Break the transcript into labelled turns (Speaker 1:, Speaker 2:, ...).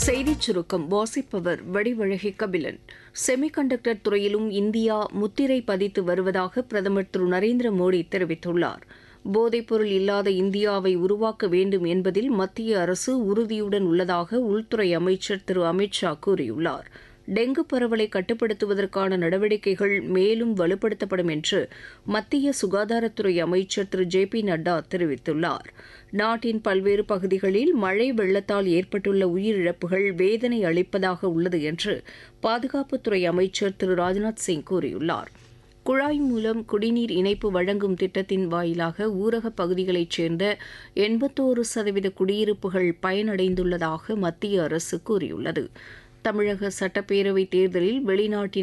Speaker 1: செய்திச் சுருக்கம் வாசிப்பவர் வடிவழகி கபிலன் செமிகண்டக்டர் துறையிலும் இந்தியா முத்திரை பதித்து வருவதாக பிரதமர் திரு நரேந்திர மோடி தெரிவித்துள்ளார் போதைப்பொருள் இல்லாத இந்தியாவை உருவாக்க வேண்டும் என்பதில் மத்திய அரசு உறுதியுடன் உள்ளதாக உள்துறை அமைச்சர் திரு அமித் ஷா கூறியுள்ளார் டெங்கு பரவலை கட்டுப்படுத்துவதற்கான நடவடிக்கைகள் மேலும் வலுப்படுத்தப்படும் என்று மத்திய சுகாதாரத்துறை அமைச்சர் திரு ஜே பி நட்டா தெரிவித்துள்ளார் நாட்டின் பல்வேறு பகுதிகளில் மழை வெள்ளத்தால் ஏற்பட்டுள்ள உயிரிழப்புகள் வேதனை அளிப்பதாக உள்ளது என்று பாதுகாப்புத்துறை அமைச்சர் திரு ராஜ்நாத் சிங் கூறியுள்ளார் குழாய் மூலம் குடிநீர் இணைப்பு வழங்கும் திட்டத்தின் வாயிலாக ஊரகப் பகுதிகளைச் சேர்ந்த எண்பத்தோரு சதவீத குடியிருப்புகள் பயனடைந்துள்ளதாக மத்திய அரசு கூறியுள்ளது தமிழக சட்டப்பேரவைத் தேர்தலில் வெளிநாட்டின்